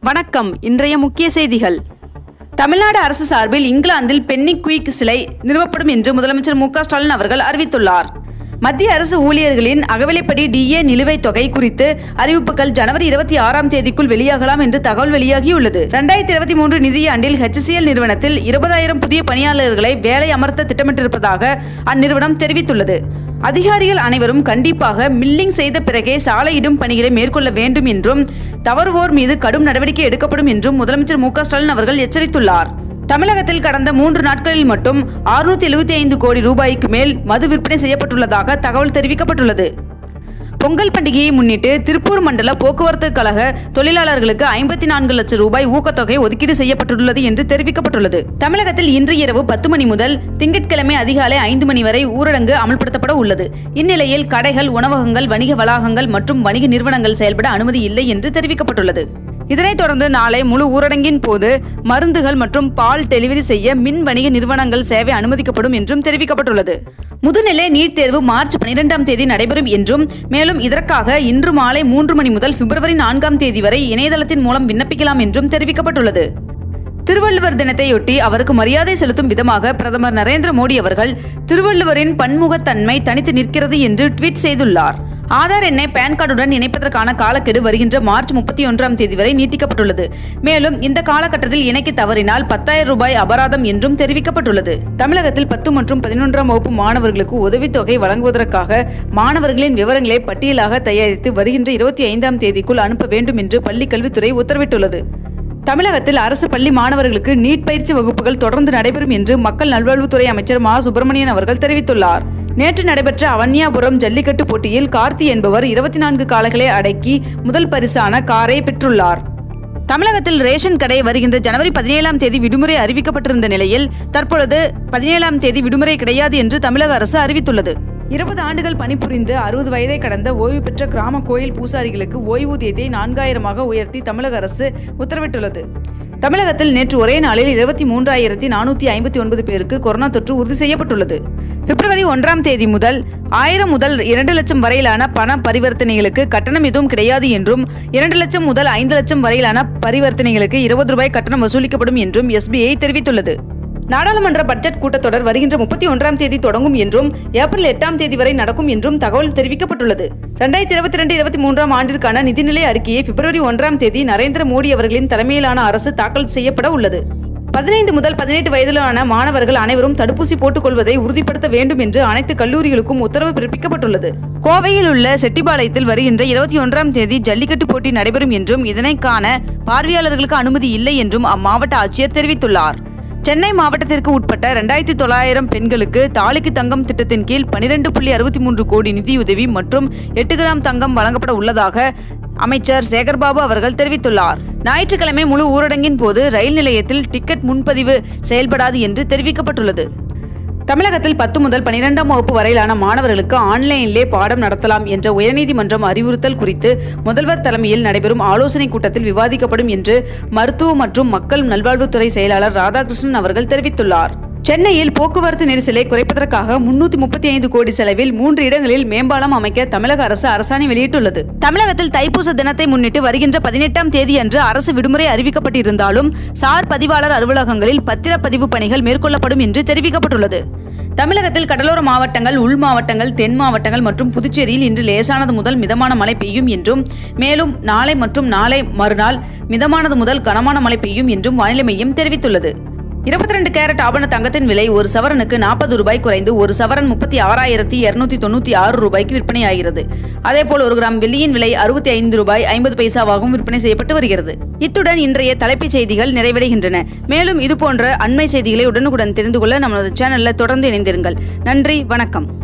வணக்கம் இன்றைய முக்கிய செய்திகள் தமிழ்நாடு அரசு சார்பில் இங்கிலாந்தில் பென்னி குயிக் சிலை நிறுவப்படும் என்று முதலமைச்சர் மு க ஸ்டாலின் அவர்கள் அறிவித்துள்ளார் மத்திய அரசு ஊழியர்களின் அகவிலைப்படி டிஏ நிலுவைத் தொகை குறித்து அறிவிப்புகள் ஜனவரி இருபத்தி ஆறாம் தேதிக்குள் வெளியாகலாம் என்று தகவல் வெளியாகியுள்ளது ரெண்டாயிரத்தி இருபத்தி மூன்று நிதியாண்டில் ஹெச்சிஎல் நிறுவனத்தில் இருபதாயிரம் புதிய பணியாளர்களை வேலை அமர்த்த திட்டமிட்டிருப்பதாக அந்நிறுவனம் தெரிவித்துள்ளது அதிகாரிகள் அனைவரும் கண்டிப்பாக மில்லிங் செய்த பிறகே சாலையிடும் பணிகளை மேற்கொள்ள வேண்டும் என்றும் தவறுவோர் மீது கடும் நடவடிக்கை எடுக்கப்படும் என்றும் முதலமைச்சர் மு க ஸ்டாலின் அவர்கள் எச்சரித்துள்ளார் தமிழகத்தில் கடந்த மூன்று நாட்களில் மட்டும் அறுநூத்தி எழுபத்தி ஐந்து கோடி ரூபாய்க்கு மேல் மது விற்பனை செய்யப்பட்டுள்ளதாக தகவல் தெரிவிக்கப்பட்டுள்ளது பொங்கல் பண்டிகையை முன்னிட்டு திருப்பூர் மண்டல போக்குவரத்து கழக தொழிலாளர்களுக்கு ஐம்பத்தி நான்கு லட்சம் ரூபாய் ஊக்கத்தொகை ஒதுக்கீடு செய்யப்பட்டுள்ளது என்று தெரிவிக்கப்பட்டுள்ளது தமிழகத்தில் இன்று இரவு பத்து மணி முதல் திங்கட்கிழமை அதிகாலை ஐந்து மணி வரை ஊரடங்கு அமல்படுத்தப்பட உள்ளது இந்நிலையில் கடைகள் உணவகங்கள் வணிக வளாகங்கள் மற்றும் வணிக நிறுவனங்கள் செயல்பட அனுமதி இல்லை என்று தெரிவிக்கப்பட்டுள்ளது இதனைத் தொடர்ந்து நாளை முழு ஊரடங்கின் போது மருந்துகள் மற்றும் பால் டெலிவரி செய்ய மின் வணிக நிறுவனங்கள் சேவை அனுமதிக்கப்படும் என்றும் தெரிவிக்கப்பட்டுள்ளது முதுநிலை நீட் தேர்வு மார்ச் பனிரெண்டாம் தேதி நடைபெறும் என்றும் மேலும் இதற்காக இன்று மாலை மூன்று மணி முதல் பிப்ரவரி நான்காம் தேதி வரை இணையதளத்தின் மூலம் விண்ணப்பிக்கலாம் என்றும் தெரிவிக்கப்பட்டுள்ளது திருவள்ளுவர் தினத்தையொட்டி அவருக்கு மரியாதை செலுத்தும் விதமாக பிரதமர் நரேந்திர மோடி அவர்கள் திருவள்ளுவரின் பன்முகத்தன்மை தனித்து நிற்கிறது என்று ட்வீட் செய்துள்ளார் ஆதார் எண்ணை பேன் கார்டுடன் இணைப்பதற்கான காலக்கெடு வருகின்ற மார்ச் முப்பத்தி ஒன்றாம் தேதி வரை நீட்டிக்கப்பட்டுள்ளது மேலும் இந்த காலகட்டத்தில் இணைக்க தவறினால் பத்தாயிரம் ரூபாய் அபராதம் என்றும் தெரிவிக்கப்பட்டுள்ளது தமிழகத்தில் பத்து மற்றும் பதினொன்றாம் வகுப்பு மாணவர்களுக்கு உதவித்தொகை வழங்குவதற்காக மாணவர்களின் விவரங்களை பட்டியலாக தயாரித்து வருகின்ற இருபத்தி ஐந்தாம் தேதிக்குள் அனுப்ப வேண்டும் என்று பள்ளிக் கல்வித்துறை உத்தரவிட்டுள்ளது தமிழகத்தில் அரசு பள்ளி மாணவர்களுக்கு நீட் பயிற்சி வகுப்புகள் தொடர்ந்து நடைபெறும் என்று மக்கள் நல்வாழ்வுத்துறை அமைச்சர் மா சுப்பிரமணியன் அவர்கள் தெரிவித்துள்ளார் நேற்று நடைபெற்ற அவன்யாபுரம் ஜல்லிக்கட்டு போட்டியில் கார்த்தி என்பவர் இருபத்தி நான்கு காளைகளை அடக்கி முதல் பரிசான காரை பெற்றுள்ளார் தமிழகத்தில் ரேஷன் கடை வருகின்ற ஜனவரி பதினேழாம் தேதி விடுமுறை அறிவிக்கப்பட்டிருந்த நிலையில் தற்பொழுது பதினேழாம் தேதி விடுமுறை கிடையாது என்று தமிழக அரசு அறிவித்துள்ளது இருபது ஆண்டுகள் பணிபுரிந்து அறுபது வயதை கடந்த ஓய்வு பெற்ற கிராம கோயில் பூசாரிகளுக்கு ஓய்வூதியத்தை நான்காயிரமாக உயர்த்தி தமிழக அரசு உத்தரவிட்டுள்ளது தமிழகத்தில் நேற்று ஒரே நாளில் இருபத்தி மூன்றாயிரத்தி நானூற்றி ஐம்பத்தி ஒன்பது பேருக்கு கொரோனா தொற்று உறுதி செய்யப்பட்டுள்ளது பிப்ரவரி ஒன்றாம் தேதி முதல் ஆயிரம் முதல் இரண்டு லட்சம் வரையிலான பண பரிவர்த்தனைகளுக்கு கட்டணம் எதுவும் கிடையாது என்றும் இரண்டு லட்சம் முதல் ஐந்து லட்சம் வரையிலான பரிவர்த்தனைகளுக்கு இருபது ரூபாய் கட்டணம் வசூலிக்கப்படும் என்றும் எஸ்பிஐ தெரிவித்துள்ளது நாடாளுமன்ற பட்ஜெட் கூட்டத்தொடர் வருகின்ற முப்பத்தி ஒன்றாம் தேதி தொடங்கும் என்றும் ஏப்ரல் எட்டாம் தேதி வரை நடக்கும் என்றும் தகவல் தெரிவிக்கப்பட்டுள்ளது ரெண்டாயிரத்தி இருபத்தி ரெண்டு இருபத்தி மூன்றாம் ஆண்டிற்கான நிதிநிலை அறிக்கையை பிப்ரவரி ஒன்றாம் தேதி நரேந்திர மோடி அவர்களின் தலைமையிலான அரசு தாக்கல் செய்யப்பட உள்ளது பதினைந்து முதல் பதினெட்டு வயதிலான மாணவர்கள் அனைவரும் தடுப்பூசி போட்டுக் கொள்வதை உறுதிப்படுத்த வேண்டும் என்று அனைத்து கல்லூரிகளுக்கும் உத்தரவு பிறப்பிக்கப்பட்டுள்ளது கோவையில் உள்ள செட்டிபாளையத்தில் வருகின்ற இருபத்தி ஒன்றாம் தேதி ஜல்லிக்கட்டு போட்டி நடைபெறும் என்றும் இதனை காண பார்வையாளர்களுக்கு அனுமதி இல்லை என்றும் அம்மாவட்ட ஆட்சியர் தெரிவித்துள்ளார் சென்னை மாவட்டத்திற்கு உட்பட்ட ரெண்டாயிரத்தி தொள்ளாயிரம் பெண்களுக்கு தாலிக்கு தங்கம் திட்டத்தின் கீழ் பனிரெண்டு புள்ளி அறுபத்தி மூன்று கோடி நிதியுதவி மற்றும் எட்டு கிராம் தங்கம் வழங்கப்பட உள்ளதாக அமைச்சர் சேகர்பாபு அவர்கள் தெரிவித்துள்ளார் ஞாயிற்றுக்கிழமை முழு ஊரடங்கின் போது ரயில் நிலையத்தில் டிக்கெட் முன்பதிவு செயல்படாது என்று தெரிவிக்கப்பட்டுள்ளது தமிழகத்தில் பத்து முதல் பனிரெண்டாம் வகுப்பு வரையிலான மாணவர்களுக்கு ஆன்லைனிலே பாடம் நடத்தலாம் என்ற உயர்நீதிமன்றம் அறிவுறுத்தல் குறித்து முதல்வர் தலைமையில் நடைபெறும் ஆலோசனைக் கூட்டத்தில் விவாதிக்கப்படும் என்று மருத்துவ மற்றும் மக்கள் நல்வாழ்வுத்துறை செயலாளர் ராதாகிருஷ்ணன் அவர்கள் தெரிவித்துள்ளார் சென்னையில் போக்குவரத்து நெரிசலை குறைப்பதற்காக முன்னூத்தி முப்பத்தி ஐந்து கோடி செலவில் மூன்று இடங்களில் மேம்பாலம் அமைக்க தமிழக அரசு அரசாணை வெளியிட்டுள்ளது தமிழகத்தில் தைப்பூச தினத்தை முன்னிட்டு வருகின்ற பதினெட்டாம் தேதி அன்று அரசு விடுமுறை அறிவிக்கப்பட்டிருந்தாலும் சார் பதிவாளர் அலுவலகங்களில் பத்திரப்பதிவு பணிகள் மேற்கொள்ளப்படும் என்று தெரிவிக்கப்பட்டுள்ளது தமிழகத்தில் கடலோர மாவட்டங்கள் உள் மாவட்டங்கள் தென் மாவட்டங்கள் மற்றும் புதுச்சேரியில் இன்று லேசானது முதல் மிதமான மழை பெய்யும் என்றும் மேலும் நாளை மற்றும் நாளை மறுநாள் மிதமானது முதல் கனமான மழை பெய்யும் என்றும் வானிலை மையம் தெரிவித்துள்ளது இருபத்தி ரெண்டு கேரட் ஆபண தங்கத்தின் விலை ஒரு சவரனுக்கு நாற்பது ரூபாய் குறைந்து ஒரு சவரன் முப்பத்தி ஆறாயிரத்தி இருநூத்தி தொண்ணூற்றி ஆறு ரூபாய்க்கு விற்பனையாகிறது அதேபோல் ஒரு கிராம் வெள்ளியின் விலை அறுபத்தி ஐந்து ரூபாய் ஐம்பது பைசாவாகவும் விற்பனை செய்யப்பட்டு வருகிறது இத்துடன் இன்றைய தலைப்புச் செய்திகள் நிறைவடைகின்றன மேலும் இதுபோன்ற அண்மை செய்திகளை உடனுக்குடன் தெரிந்து கொள்ள நமது சேனலில் தொடர்ந்து இணைந்திருங்கள் நன்றி வணக்கம்